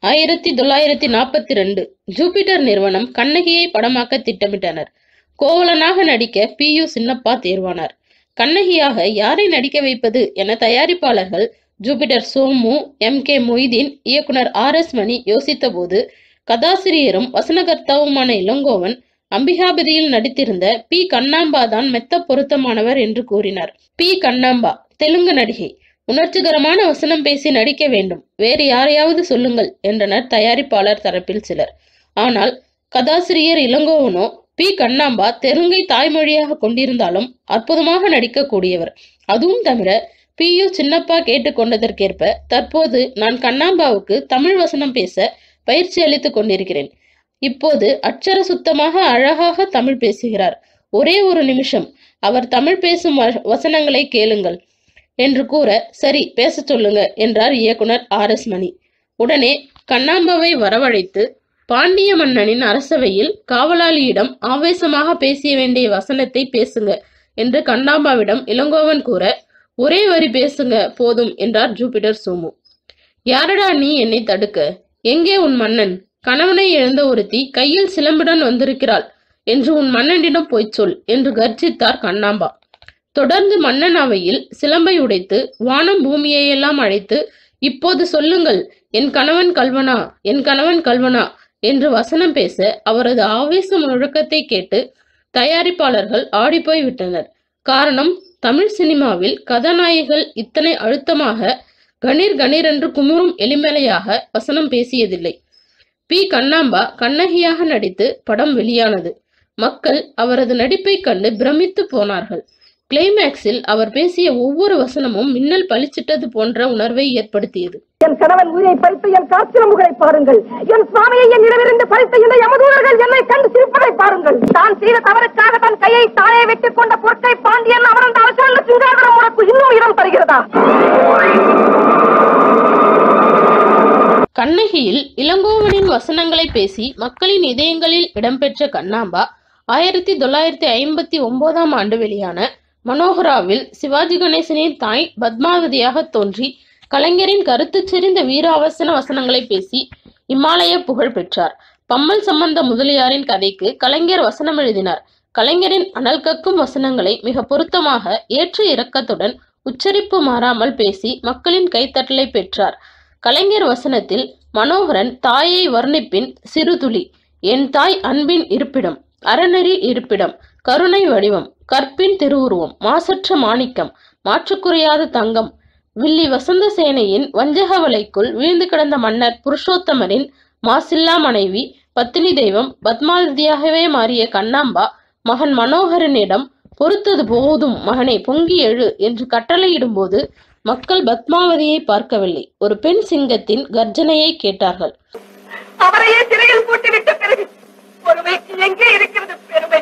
ஆயிரத்தி தொள்ளாயிரத்தி நாற்பத்தி ரெண்டு ஜூபிட்டர் நிறுவனம் கண்ணகியை படமாக்க திட்டமிட்டனர் கோவலனாக நடிக்க பி யு சின்னப்பா தேர்வானார் கண்ணகியாக யாரை நடிக்க வைப்பது என தயாரிப்பாளர்கள் Jupiter Somu M K Moideen இயக்குனர் ஆர் எஸ் மணி யோசித்தபோது கதாசிரியரும் வசனகர்த்தாவுமான இளங்கோவன் அம்பிகாபதியில் நடித்திருந்த பி கண்ணாம்பா தான் மெத்த பொருத்தமானவர் என்று கூறினார் பி கண்ணாம்பா தெலுங்கு நடிகை உணர்ச்சிகரமான வசனம் பேசி நடிக்க வேண்டும் வேறு யாரையாவது சொல்லுங்கள் என்றனர் தயாரிப்பாளர் தரப்பில் சிலர் ஆனால் கதாசிரியர் இளங்கோவனோ பி கண்ணாம்பா தெலுங்கை தாய்மொழியாக கொண்டிருந்தாலும் அற்புதமாக நடிக்கக்கூடியவர் அதுவும் தவிர பி யு சின்னப்பா கேட்டுக்கொண்டதற்கேற்ப தற்போது நான் கண்ணாம்பாவுக்கு தமிழ் வசனம் பேச பயிற்சி அளித்துக் கொண்டிருக்கிறேன் இப்போது அச்சர சுத்தமாக அழகாக தமிழ் பேசுகிறார் ஒரே ஒரு நிமிஷம் அவர் தமிழ் பேசும் வ- வசனங்களை கேளுங்கள் என்று கூற சரி பேசச் சொல்லுங்க என்றார் இயக்குனர் ஆர் எஸ் மணி உடனே கண்ணாம்பாவை வரவழைத்து பாண்டிய மன்னனின் அரசவையில் காவலாளியிடம் ஆவேசமாக பேசிய வேண்டிய வசனத்தை பேசுங்க என்று கண்ணாம்பாவிடம் இளங்கோவன் கூற ஒரே வரி பேசுங்க போதும் என்றார் ஜூபிட்டர் சோமு யாரடா நீ என்னை தடுக்க எங்கே உன் மன்னன் கணவனை இழந்த ஒருத்தி கையில் சிலம்புடன் வந்திருக்கிறாள் என்று உன் மன்னனிடம் போய்ச் சொல் என்று கர்ஜித்தார் கண்ணாம்பா தொடர்ந்து மன்னன் அவையில் சிலம்பை உடைத்து வானம் பூமியையெல்லாம் அழைத்து இப்போது சொல்லுங்கள் என் கணவன் கல்வனா என் கணவன் கல்வனா என்று வசனம் பேச அவரது ஆவேச முழக்கத்தை கேட்டு தயாரிப்பாளர்கள் ஆடிப்போய் விட்டனர் காரணம் தமிழ் சினிமாவில் கதாநாயகிகள் இத்தனை அழுத்தமாக கணீர் கணீர் என்று குமுறும் எளிமலையாக வசனம் பேசியதில்லை பி கண்ணாம்பா கண்ணகியாக நடித்து படம் வெளியானது மக்கள் அவரது நடிப்பைக் கண்டு பிரமித்து போனார்கள் கிளைமேக்ஸில் அவர் பேசிய ஒவ்வொரு வசனமும் மின்னல் பளிச்சிட்டது போன்ற உணர்வை ஏற்படுத்தியது என் கணவன் உயிரை பறித்த என் காற்றிரம்புகளை பாருங்கள் என் சுவாமியை என் இடமிருந்து பறித்த இந்த யமதூரர்கள் என்னை கண்டு சிரிப்பதை பாருங்கள் தான் செய்த தவறுக்காக தன் கையை தானே வெட்டிக் கொண்ட பொற்கை பாண்டியன் அமர்ந்த அரசாங்க சிங்காதனம் உனக்கு இன்னும் இடம் தருகிறதா கண்ணகியில் இளங்கோவனின் வசனங்களை பேசி மக்களின் இதயங்களில் இடம்பெற்ற கண்ணாம்பா ஆயிரத்தி தொள்ளாயிரத்தி ஐம்பத்தி ஒன்பதாம் ஆண்டு வெளியான மனோகராவில் சிவாஜி கணேசனின் தாய் பத்மாவதியாக தோன்றி கலைஞரின் கருத்து செறிந்த வீராவசன வசனங்களை பேசி இமாலய புகழ் பெற்றார் பம்மல் சம்பந்த முதலியாரின் கதைக்கு கலைஞர் வசனம் எழுதினார் கலைஞரின் அனல் கக்கும் வசனங்களை மிக பொருத்தமாக ஏற்ற இறக்கத்துடன் உச்சரிப்பு மாறாமல் பேசி மக்களின் கைத்தட்டலை பெற்றார் கலைஞர் வசனத்தில் மனோகரன் தாயை வர்ணிப்பின் சிறுதுளி என் தாய் அன்பின் இருப்பிடம் அறநெறி இருப்பிடம் கருணை வடிவம் கற்பின் திருவுருவம் மாசற்ற மாணிக்கம் மாற்றுக்குறையாத தங்கம் வில்லி வசந்த சேனையின் வஞ்சக வலைக்குள் வீழ்ந்து கிடந்த மன்னர் புருஷோத்தமரின் மாசில்லா மனைவி பத்தினி தெய்வம் பத்மாவதியாகவே மாறிய கண்ணாம்பா மகன் மனோகரனிடம் பொறுத்தது போதும் மகனே பொங்கி எழு என்று கட்டளையிடும்போது மக்கள் பத்மாவதியை பார்க்கவில்லை ஒரு பெண் சிங்கத்தின் கர்ஜனையை கேட்டார்கள் அவரையே சிறையில் போட்டுவிட்ட பிறகு பொறுமைக்கு எங்கே இருக்கிறது பெருமை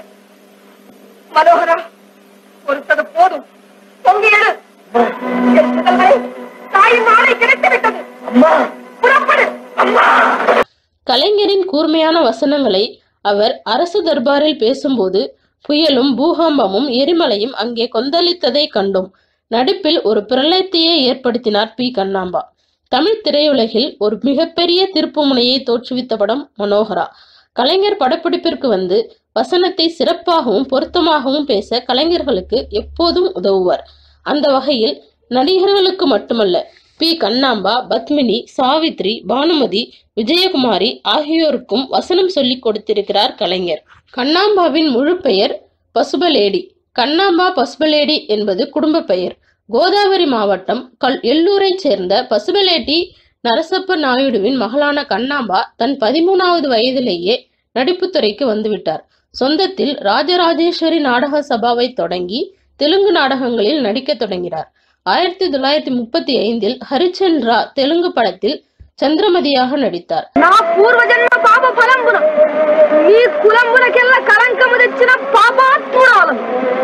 மனோகரா பொறுத்தது போதும் பொங்கி எழு என் முதல்வரே, தாயின் நாளை கிடைத்துவிட்டது புறப்படு அம்மா கலைஞரின் கூர்மையான வசனங்களை அவர் அரசு தர்பாரில் பேசும்போது புயலும் பூகம்பமும் எரிமலையும் அங்கே கொந்தளித்ததை கண்டோம் நடிப்பில் ஒரு பிரளயத்தையே ஏற்படுத்தினார் பி கண்ணாம்பா தமிழ் திரையுலகில் ஒரு மிகப்பெரிய திருப்புமுனையை தோற்றுவித்த படம் மனோகரா கலைஞர் படப்பிடிப்பிற்கு வந்து வசனத்தை சிறப்பாகவும் பொருத்தமாகவும் பேச கலைஞர்களுக்கு எப்போதும் உதவுவார் அந்த வகையில் நடிகர்களுக்கு மட்டுமல்ல பி கண்ணாம்பா பத்மினி சாவித்ரி பானுமதி விஜயகுமாரி ஆகியோருக்கும் வசனம் சொல்லிக் கொடுத்திருக்கிறார் கலைஞர் கண்ணாம்பாவின் முழு பெயர் பசுபலேடி கண்ணாம்பா பசுபலேடி என்பது குடும்ப பெயர் கோதாவரி மாவட்டம் கல் எல்லூரைச் சேர்ந்த பசுபலேட்டி நரசப்ப நாயுடுவின் மகளான கண்ணாம்பா தன் பதிமூணாவது வயதிலேயே நடிப்புத்துறைக்கு வந்துவிட்டார் சொந்தத்தில் ராஜராஜேஸ்வரி நாடக சபாவை தொடங்கி தெலுங்கு நாடகங்களில் நடிக்கத் தொடங்கினார் ஆயிரத்தி தொள்ளாயிரத்தி முப்பத்தி ஐந்தில் ஹரிச்சந்திரா தெலுங்கு படத்தில் చంద్రమతిயாக నడితారు నా పూర్వజన్మ పాప ఫలంబున నీ కులంబునకెల్ల కళంకము తెచ్చిన పాపాత్మురాలు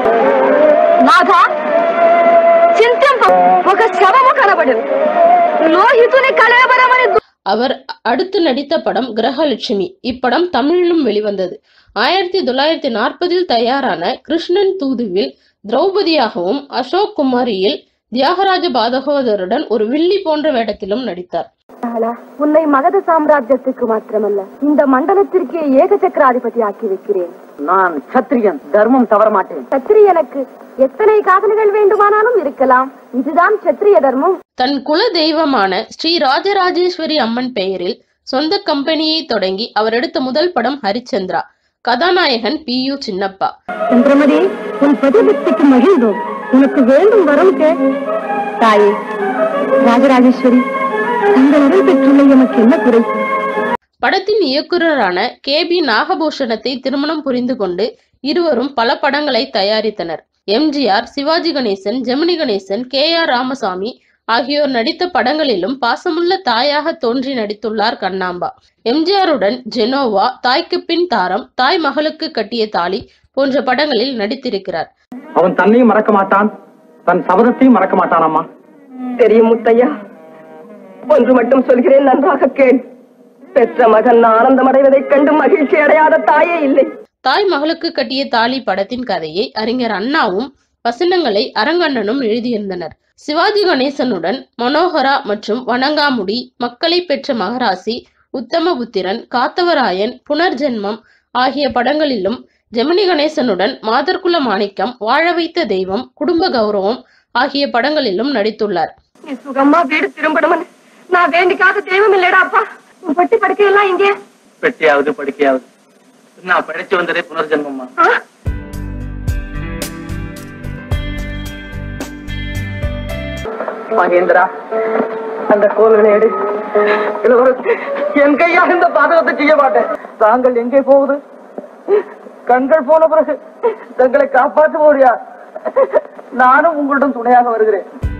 నాథ చింతింప ఒక శవము కనబడను లోహితుని కళేబరమని அவர் அடுத்து நடித்த படம் கிரகலட்சுமி இப்படம் தமிழிலும் வெளிவந்தது ஆயிரத்தி தொள்ளாயிரத்தி நாற்பதில் தயாரான கிருஷ்ணன் தூதுவில் திரௌபதியாகவும் அசோக் குமாரியில் தியாகராஜ பாதகோதருடன் ஒரு வில்லி போன்ற வேடத்திலும் நடித்தார் ஆளா, உன்னை மகத சாம்ராஜ்யத்துக்கு மாத்திரமல்ல இந்த மண்டலத்திற்கே ஏக சக்கராதிபதி ஆக்கி வைக்கிறேன் நான் சத்திரியன் தர்மம் தவற மாட்டேன் சத்திரியனுக்கு எத்தனை காதல்கள் வேண்டுமானாலும் இருக்கலாம் இதுதான் சத்திரிய தர்மம் தன் குல தெய்வமான ஸ்ரீ ராஜராஜேஸ்வரி அம்மன் பெயரில் சொந்த கம்பெனியை தொடங்கி அவர் எடுத்த முதல் படம் ஹரிச்சந்திரா கதாநாயகன் பி யு சின்னப்பா சந்திரமதி உன் பதிபக்திக்கு மகிழ்ந்தோம் உனக்கு வேண்டும் வரம் கே தாயே ராஜராஜேஸ்வரி தங்களுடன் பெற்றுள்ள எமக்கு என்ன குறை படத்தின் இயக்குனரான கே பி நாகபூஷணத்தை திருமணம் புரிந்து கொண்டு இருவரும் பல படங்களை தயாரித்தனர் MGR Sivaji Ganesan Gemini Ganesan K R Ramasamy ஆகியோர் நடித்த படங்களிலும் பாசமுள்ள தாயாக தோன்றி நடித்துள்ளார் கண்ணாம்பா எம்ஜிஆருடன் ஜெனோவா தாய்க்கு பின் தாரம் தாய் மகளுக்கு கட்டிய தாலி போன்ற படங்களில் நடித்திருக்கிறார் அவன் தன்னையும் மறக்க மாட்டான் தன் சபதத்தையும் மறக்க மாட்டான் அம்மா தெரியும் முத்தையா ஒன்று மட்டும் சொல்கிறேன் நன்றாக கேள் பெற்ற மகன் ஆனந்தம் அடைவதைக் கண்டு மகிழ்ச்சி அடையாத தாயே இல்லை தாய் மகளுக்கு கட்டிய தாலி படத்தின் கதையை அறிஞர் அண்ணாவும் வசனங்களை அரங்கண்ணனும் எழுதியிருந்தனர் சிவாஜி கணேசனுடன் மனோகரா மற்றும் வணங்காமுடி மக்களை பெற்ற மகராசி உத்தமபுத்திரன் காத்தவராயன் புனர்ஜென்மம் ஆகிய படங்களிலும் ஜெமினி கணேசனுடன் மாதர்குல மாணிக்கம் வாழ வைத்த தெய்வம் குடும்ப கௌரவம் ஆகிய படங்களிலும் நடித்துள்ளார் நீ சுகமா வீடு திரும்பணும்னு நான் வேண்டிக்காத தெய்வம் இல்லடா அப்பா உன் பட்டி படுக்கையெல்லாம் இங்கே பெட்டியாவது படுக்கையாவது நான் படைச்சு வந்ததே புனர்ஜென்மம்மா ஆ? மகேந்திரா அந்த கோல்களை எடு இளவரசி, என் கையால் இந்த பாதகத்தை செய்ய மாட்டேன் தாங்கள் எங்கே போகுது கண்கள் போன பிறகு தங்களை காப்பாற்றுவோர் யார் நானும் உங்களிடம் துணையாக வருகிறேன்